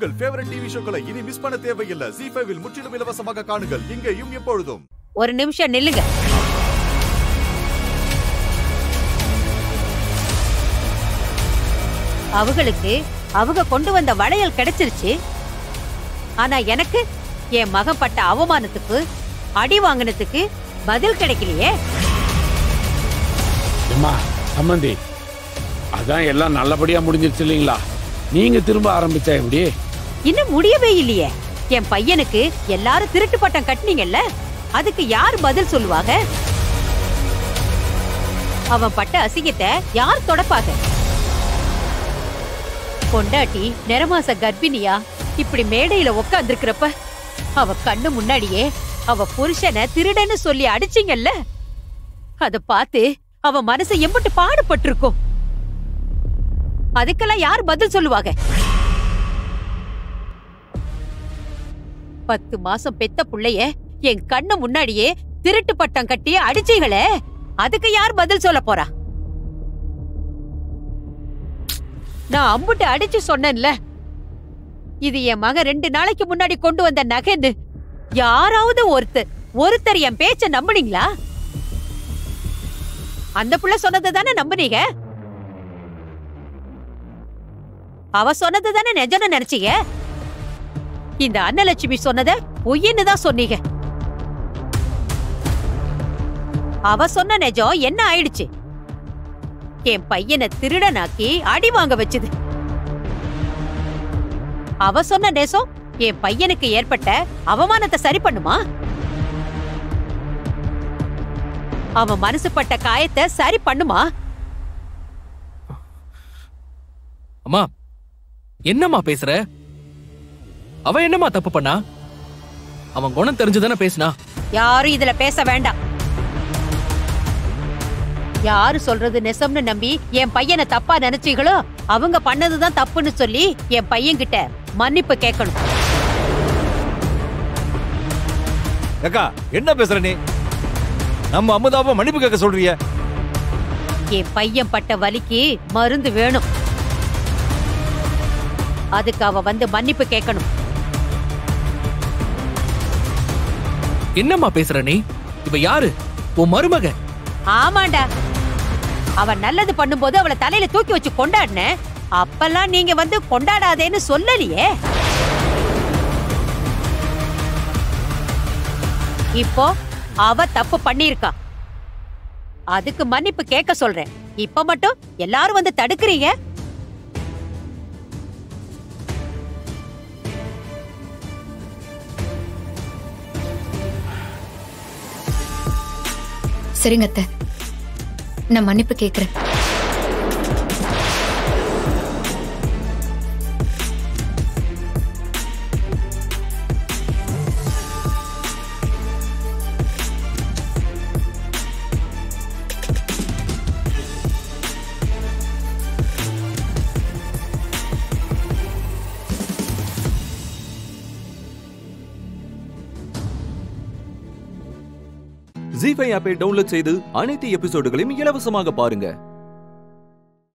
உங்கள் favourite TV ஷோக்களை இனி miss பண்ண தேவையில்லை ஜி ஃபைவில் முற்றிலும் இலவசமாக காணுங்கள் இங்கேயும் எப்பொழுதும் ஒரு நிமிஷம் நில்லுங்க அவங்களுக்கு அவங்க கொண்டு வந்த வளையல் கிடைச்சிருச்சு ஆனா எனக்கு என் மகன் பட்ட அவமானத்துக்கு அடி வாங்கினதுக்கு பதில் கிடைக்கலையே அம்மா சம்மந்தி அதான் எல்லாம் நல்லபடியா முடிஞ்சிருச்சு இல்லைங்களா நீங்க திரும்ப ஆரம்பிச்சா எப்படி இன்னும் முடியவே இல்லையே என் பையனுக்கு எல்லாரும் திருட்டு பட்டம் கட்டினீங்கல்ல அதுக்கு யார் பதில் சொல்லுவாங்க அவன் பட்ட அசிங்கத்தை யார் தொடப்பாங்க பொண்டாட்டி நிறமாச கர்ப்பிணியா இப்படி மேடையில உட்கார்ந்திருக்கிறப்ப அவ கண்ணு முன்னாடியே அவ புருஷனை திருடன்னு சொல்லி அடிச்சீங்கல்ல அத பார்த்து அவ மனசு எம்பிட்டு பாடுபட்டிருக்கும் அதுக்கெல்லாம் யார் பதில் சொல்லுவாங்க பத்து மாசம் பெத்த புள்ளைய என் கண்ணு முன்னாடியே திருட்டு பட்டம் கட்டி அடிச்சீங்களே அதுக்கு யார் பதில் சொல்ல போறா நான் அம்புட்டு அடிச்சு சொன்னேன்ல இது என் மகன் ரெண்டு நாளைக்கு முன்னாடி கொண்டு வந்த நகைன்னு யாராவது ஒருத்தர் ஒருத்தர் என் பேச்ச நம்புனீங்களா அந்த புள்ள சொன்னதை தானே நம்புனீங்க அவ சொன்னது தானே நிஜம்னு நினைச்சீங்க இந்த அன்னலட்சுமி சொன்னத பொய்ன்னு தான் சொன்னீங்க அவ சொன்ன நிஜம் என்ன ஆயிடுச்சு என் பையனை திருடனாக்கி அடி வாங்க வச்சுது அவ சொன்ன நேசம் என் பையனுக்கு ஏற்பட்ட அவமானத்தை சரி பண்ணுமா அவன் மனசு பட்ட காயத்தை சரி பண்ணுமா அம்மா என்னம்மா பேசுற அவ என்னம்மா தப்பு பண்ணா அவன் குணம் தெரிஞ்சுதானே பேசினா யாரும் இதுல பேச வேண்டாம் யாரு சொல்றது நெசம்னு நம்பி என் பையனை தப்பா நினைச்சீங்களோ அவங்க பண்ணதுதான் தப்புன்னு சொல்லி என் பையன் கிட்ட மன்னிப்பு கேட்கணும் அக்கா என்ன பேசுற நீ நம்ம அமுதாவை மன்னிப்பு கேட்க சொல்றிய என் பையன் பட்ட வலிக்கு மருந்து வேணும் அதுக்கு அவ வந்து மன்னிப்பு கேட்கணும் என்னம்மா பேசுற நீ இவ யாரு உன் மருமக ஆமாண்டா அவ நல்லது பண்ணும்போது அவளை தலையில தூக்கி வச்சு கொண்டாடின அப்பெல்லாம் நீங்க வந்து கொண்டாடாதேன்னு சொல்லலையே இப்போ அவ தப்பு பண்ணிருக்கா அதுக்கு மன்னிப்பு கேட்க சொல்றேன் இப்ப மட்டும் எல்லாரும் வந்து தடுக்கிறீங்க சரிங்க அத்தை நான் மன்னிப்பு கேக்குறேன் ஜி ஃபைவ் ஆப்பை டவுன்லோட் செய்து அனைத்து எபிசோடுகளையும் இலவசமாக பாருங்க